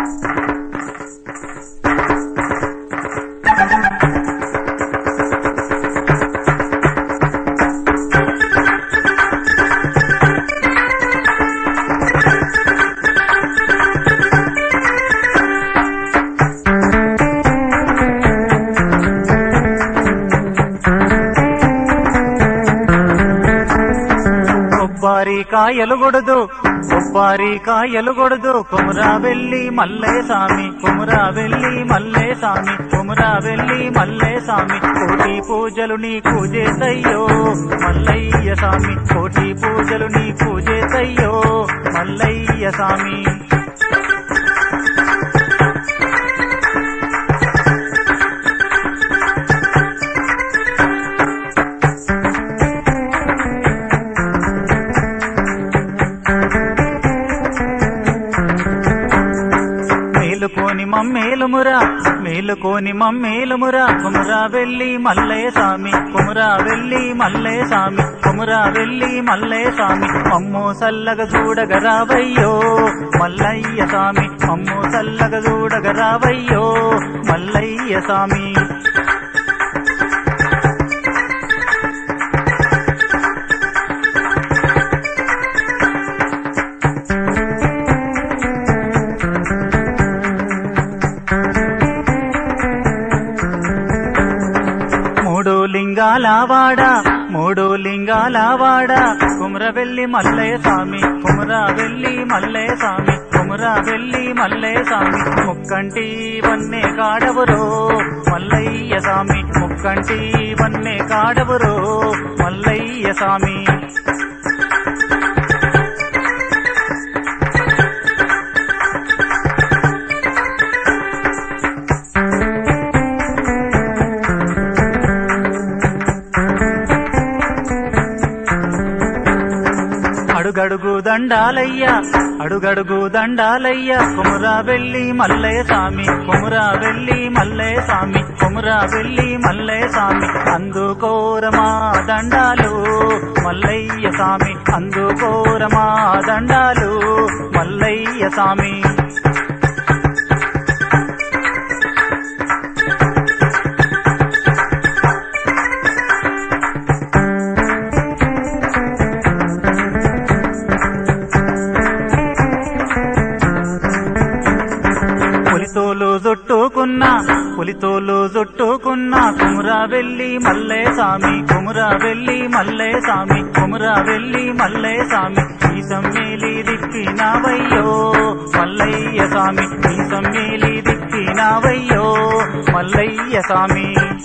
కొబ్బరి కాయలు కొడదు కొబ్బరి కాయలు కొడదు కుమరా వెళ్ళి మల్లే సామి కుమరా వెళ్ళి మల్లే సామి కుమరా వెళ్ళి మల్లే సామి కోటి పూజలు నీకు చేసయ్యో మల్లయ్య సామి కోటి పూజలు నీకు చేసయ్యో మల్లయ్య సామి మేలుకోని మమ్మేలుమురా మేలుకోని మమ్మేలుమురా కుమురా వెళ్ళి మల్లయ్య సామి కుమురా వెళ్ళి మల్లయ్య సామి కుమురా వెళ్ళి మల్లయ్య సామి మమ్ము సల్లగ చూడగ రావయ్యో మల్లయ్య సామి మమ్ము సల్లగ చూడగ రావయ్యో మల్లయ్య సామి మూడు లింగాల వాడ మూడు లింగాల వాడ కుమర వెళ్ళి మల్లయ్య స్వామి కుమర వెళ్ళి మల్లయ్య స్వామి కుమర వెళ్ళి మల్లయ్య స్వామి ముక్కంటి వన్నే కాడవరో మల్లయ్య స్వామి ముక్కంటి వన్నే కాడవరో మల్లయ్య స్వామి అడుగడుగు దండాలయ్యా అడుగడుగు దండాలయ్యా కుమురా వెళ్ళి మల్లయ్య స్వామి కుమురా వెళ్ళి మల్లయ్య స్వామి కుమురా వెళ్ళి మల్లయ్య స్వామి అందుకోరమా దండాలు మల్లయ్య స్వామి అందుకోరమా దండాలు మల్లయ్య స్వామి పులితోలు జుట్టుకున్నా పులితోలు జుట్టుకున్నా కుమురా వెళ్ళి మల్లే సామి కుమురా వెళ్ళి మల్లే సామి కుమురా వెళ్ళి మల్లే సామి ఈ సమ్మేలి దిక్కినావయ్యో మల్లయ్య సామి ఈ సమ్మేలి దిక్కినావయ్యో మల్లయ్య సామి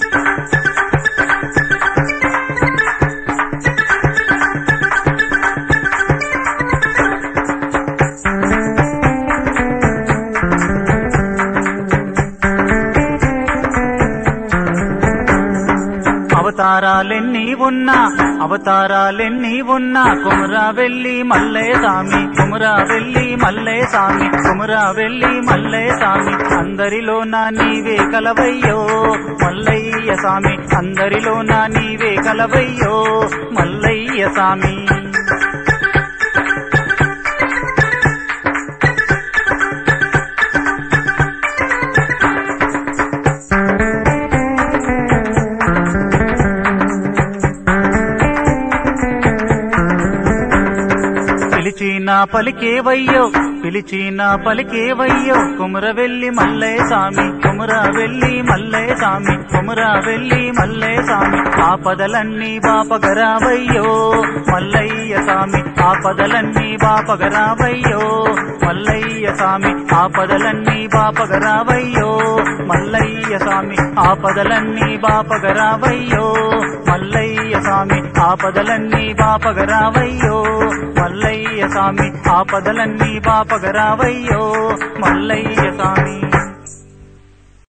అవతారాలెన్ని ఉన్నా అవతారాలెన్ని ఉన్నా కుమరా వెళ్ళి మల్లే సామి కుమరా వెళ్ళి మల్లే సామి కుమరా వెళ్ళి మల్లే సామి అందరిలో నా నీవే కలవయ్యో మల్లయ్య సామి అందరిలో నా నీవే కలవయ్యో మల్లయ్య సామి పిలిచిన పలికేవయ్యో పిలిచిన పలికేవయ్యో కుమర వెళ్ళి మల్లయ్య సామి కుమర వెళ్ళి మల్లయ్య సామి కుమర వెళ్ళి మల్లయ్య సామి ఆపదలన్నీ బాపగరావయ్యో మల్లయ్య సామి ఆపదలన్నీ బాపగరావయ్యో మల్లయ్య సామి ఆపదలన్నీ బాపగరావయ్యో మల్లయ్య స్వామి ఆపదలన్నీ బాపగరావయ్యో మల్లయ్య స్వామి ఆపదలన్నీ బాపగరావయ్యో మల్లయ్య స్వామి ఆపదలన్నీ బాపగరావయ్యో మల్లయ్య స్వామి